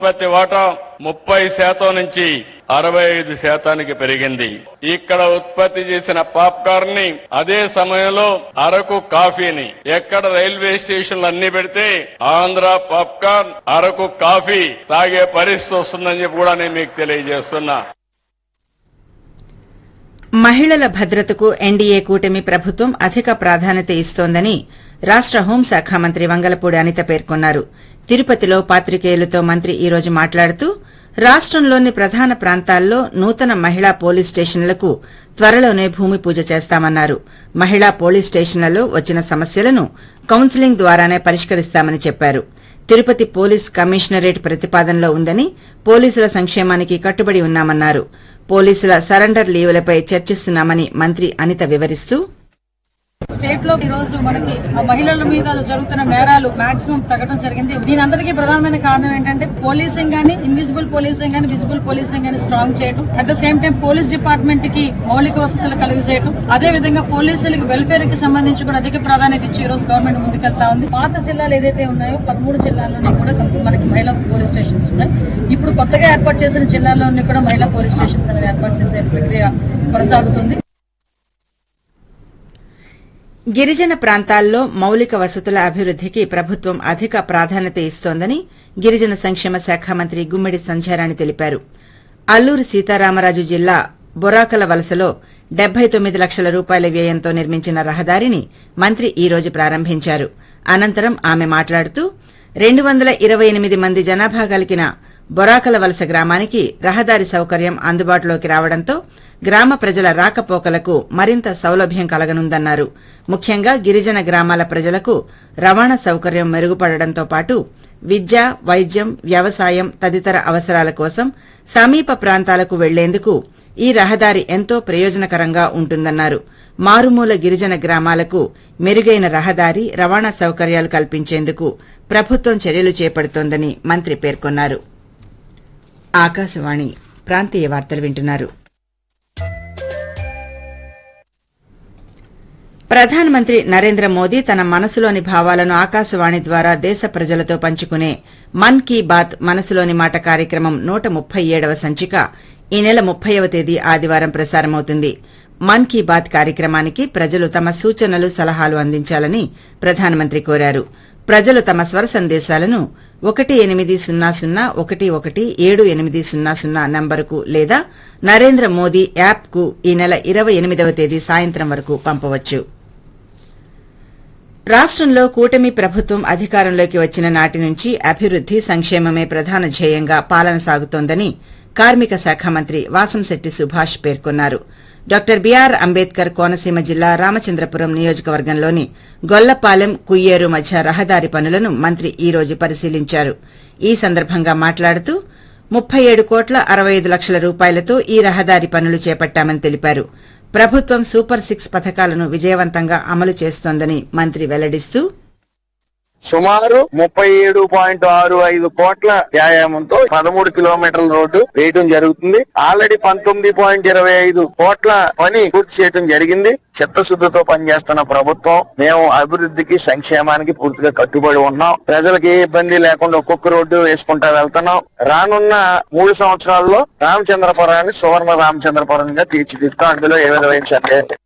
ఉత్పత్తి వాటా ముప్పై శాతం నుంచి అరవై ఐదు శాతానికి పెరిగింది ఇక్కడ ఉత్పత్తి చేసిన పాప్కార్న్ ని అదే సమయంలో అరకు కాఫీని ఎక్కడ రైల్వే స్టేషన్లు అన్ని పెడితే ఆంధ్ర పాప్కార్న్ అరకు కాఫీ తాగే పరిస్థితి వస్తుందని చెప్పి కూడా నేను మీకు తెలియజేస్తున్నా మహిళల భద్రతకు ఎన్డీఏ కూటమి ప్రభుత్వం అధిక ప్రాధాన్యత ఇస్తోందని రాష్ట హోంశాఖ మంత్రి వంగలపూడి అనిత పేర్కొన్నారు తిరుపతిలో పాత్రికేయులతో మంత్రి ఈ రోజు మాట్లాడుతూ రాష్టంలోని ప్రధాన ప్రాంతాల్లో నూతన మహిళా పోలీస్ స్టేషన్లకు త్వరలోనే భూమి పూజ చేస్తామన్నారు మహిళా పోలీస్ స్టేషన్లలో వచ్చిన సమస్యలను కౌన్సిలింగ్ ద్వారానే పరిష్కరిస్తామని చెప్పారు తిరుపతి పోలీస్ కమిషనరేట్ ప్రతిపాదనలో ఉందని పోలీసుల సంక్షేమానికి కట్టుబడి ఉన్నామన్నారు పోలీసుల సరెండర్ లీవులపై చర్చిస్తున్నామని మంత్రి అనిత వివరిస్తూ స్టేట్ లో ఈ రోజు మనకి ఆ మహిళల మీద జరుగుతున్న నేరాలు మాక్సిమం తగ్గడం జరిగింది దీని అందరికీ ప్రధానమైన కారణం ఏంటంటే పోలీసింగ్ గానీ ఇన్విజిబుల్ పోలీసింగ్ గానీ విజిబుల్ పోలీసింగ్ గానీ స్ట్రాంగ్ చేయడం at the same time police department కి మౌలిక వసతులు కలిగి చేయడం అదే విధంగా పోలీసులకి వెల్ఫేర్ కి సంబంధించి కూడా అధిక ప్రాధాన్యత ఇచ్చి ఈ రోజు గవర్నమెంట్ ముందుకెళ్తా ఉంది పాత జిల్లాలు ఏదైతే ఉన్నాయో పదమూడు జిల్లాల్లోనే కూడా కొంత మనకి మహిళా పోలీస్ స్టేషన్స్ ఉన్నాయి ఇప్పుడు కొత్తగా ఏర్పాటు చేసిన జిల్లాల్లోని కూడా మహిళా పోలీస్ స్టేషన్స్ అనేవి ఏర్పాటు చేసే ప్రక్రియ కొనసాగుతుంది గిరిజన ప్రాంతాల్లో మౌలిక వసతుల అభివృద్దికి ప్రభుత్వం అధిక ప్రాధాన్యత ఇస్తోందని గిరిజన సంక్షేమ శాఖ మంత్రి గుమ్మిడి సంధ్యారాణి తెలిపారు అల్లూరు సీతారామరాజు జిల్లా బొరాకల వలసలో డెబ్బై తొమ్మిది లక్షల రూపాయల వ్యయంతో నిర్మించిన రహదారిని మంత్రి ఈ రోజు ప్రారంభించారు అనంతరం ఆమె మాట్లాడుతూ రెండు వందల ఇరవై ఎనిమిది మంది జనాభా కలిగిన బొరాకల వలస గ్రామానికి రహదారి సౌకర్యం అందుబాటులోకి రావడంతో గ్రామ ప్రజల రాకపోకలకు మరింత సౌలభ్యం కలగనుందన్నారు ముఖ్యంగా గిరిజన గ్రామాల ప్రజలకు రవాణా సౌకర్యం మెరుగుపడడంతో పాటు విద్య వైద్యం వ్యవసాయం తదితర అవసరాల కోసం సమీప ప్రాంతాలకు వెళ్లేందుకు ఈ రహదారి ఎంతో ప్రయోజనకరంగా ఉంటుందన్నారు మారుమూల గిరిజన గ్రామాలకు మెరుగైన రహదారి రవాణా సౌకర్యాలు కల్పించేందుకు ప్రభుత్వం చర్యలు చేపడుతోందని మంత్రి పేర్కొన్నారు ఆకాశవాణి ప్రాంతీయ వార్తలు వింటున్నారు ప్రధానమంత్రి నరేంద్ర మోదీ తన మనసులోని భావాలను ఆకాశవాణి ద్వారా దేశ ప్రజలతో పంచుకునే మన్ కీ బాత్ మనసులోని మాట కార్యక్రమం నూట ముప్పై ఏడవ సంచిక ఈ నెల ముప్పైవ తేదీ ఆదివారం ప్రసారమవుతుంది మన్ కీ బాత్ కార్యక్రమానికి ప్రజలు తమ సూచనలు సలహాలు అందించాలని ప్రధానమంత్రి కోరారు ప్రజలు తమ స్వర సందేశాలను ఒకటి ఎనిమిది సున్నా సున్నా ఒకటి ఒకటి ఏడు ఎనిమిది సున్నా సున్నా నంబరుకు లేదా నరేంద్ర మోదీ యాప్ కు ఈ నెల ఇరవై ఎనిమిదవ తేదీ సాయంత్రం వరకు పంపవచ్చు రాష్టంలో కూటమి ప్రభుత్వం అధికారంలోకి వచ్చిన నాటి నుంచి అభివృద్ది సంక్షేమమే ప్రధాన ధ్యేయంగా పాలన సాగుతోందని కార్మిక శాఖ మంత్రి వాసంశెట్టి సుభాష్ పేర్కొన్నారు డాక్టర్ బీఆర్ అంబేద్కర్ కోనసీమ జిల్లా రామచంద్రపురం నియోజకవర్గంలోని గొల్లపాలెం కుయ్యేరు మధ్య రహదారి పనులను మంత్రి ఈ రోజు పరిశీలించారు ఈ సందర్భంగా మాట్లాడుతూ ముప్పై ఏడు కోట్ల అరవై ఐదు లక్షల రూపాయలతో ఈ రహదారి పనులు చేపట్టామని తెలిపారు ప్రభుత్వం సూపర్ సిక్స్ పథకాలను విజయవంతంగా అమలు చేస్తోందని మంత్రి వెల్లడిస్తూ సుమారు ముప్పై ఏడు పాయింట్ ఆరు ఐదు కోట్ల వ్యాయామంతో పదమూడు కిలోమీటర్ల రోడ్డు వేయటం జరుగుతుంది ఆల్రెడీ పంతొమ్మిది పాయింట్ ఇరవై ఐదు కోట్ల పని పూర్తి చేయడం జరిగింది చిత్తశుద్ధితో పనిచేస్తున్న ప్రభుత్వం మేము అభివృద్ధికి సంక్షేమానికి పూర్తిగా కట్టుబడి ఉన్నాం ప్రజలకు ఏ ఇబ్బంది లేకుండా ఒక్కొక్క రోడ్డు వేసుకుంటా వెళ్తున్నాం రానున్న మూడు సంవత్సరాల్లో రామచంద్రపురాన్ని సువర్ణ రామచంద్రపురంగా తీర్చిదిద్దాం అందులో ఏ విధమైన సందేహం లేదు.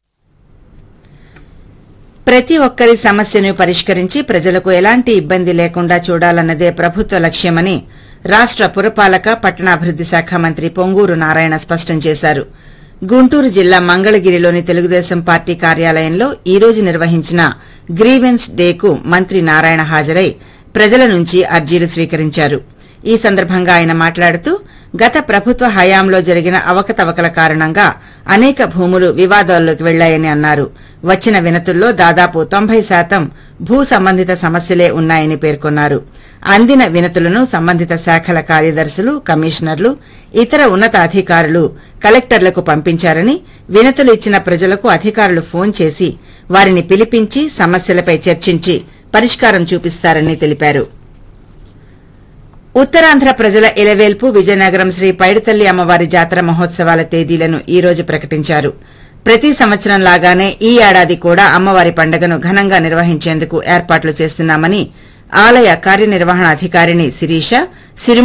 ప్రతి ఒక్కరి సమస్యను పరిష్కరించి ప్రజలకు ఎలాంటి ఇబ్బంది లేకుండా చూడాలన్నదే ప్రభుత్వ లక్ష్యమని రాష్ట పురపాలక పట్టణాభివృద్ది శాఖ మంత్రి పొంగూరు నారాయణ స్పష్టం చేశారు గుంటూరు జిల్లా మంగళగిరిలోని తెలుగుదేశం పార్టీ కార్యాలయంలో ఈ రోజు నిర్వహించిన గ్రీవెన్స్ డేకు మంత్రి నారాయణ హాజరై ప్రజల నుంచి అర్జీలు స్వీకరించారు ఈ సందర్భంగా ఆయన మాట్లాడుతూ గత ప్రభుత్వ హయాంలో జరిగిన అవకతవకల కారణంగా అనేక భూములు వివాదాల్లోకి వెళ్లాయని అన్నారు వచ్చిన వినతుల్లో దాదాపు తొంభై శాతం భూ సంబంధిత సమస్యలే ఉన్నాయని పేర్కొన్నారు అందిన వినతులను సంబంధిత శాఖల కార్యదర్శులు కమిషనర్లు ఇతర ఉన్నత అధికారులు కలెక్టర్లకు పంపించారని వినతులు ఇచ్చిన ప్రజలకు అధికారులు ఫోన్ చేసి వారిని పిలిపించి సమస్యలపై చర్చించి పరిష్కారం చూపిస్తారని తెలిపారు ఉత్తరాంధ్ర ప్రజల ఎలవేల్పు విజయనగరం శ్రీ పైడితల్లి అమ్మవారి జాతర మహోత్సవాల తేదీలను ఈ రోజు ప్రకటించారు ప్రతి సంవత్సరం లాగానే ఈ ఏడాది కూడా అమ్మవారి పండుగను ఘనంగా నిర్వహించేందుకు ఏర్పాట్లు చేస్తున్నామని ఆలయ కార్యనిర్వహణాధికారిణి శిరీష సిరి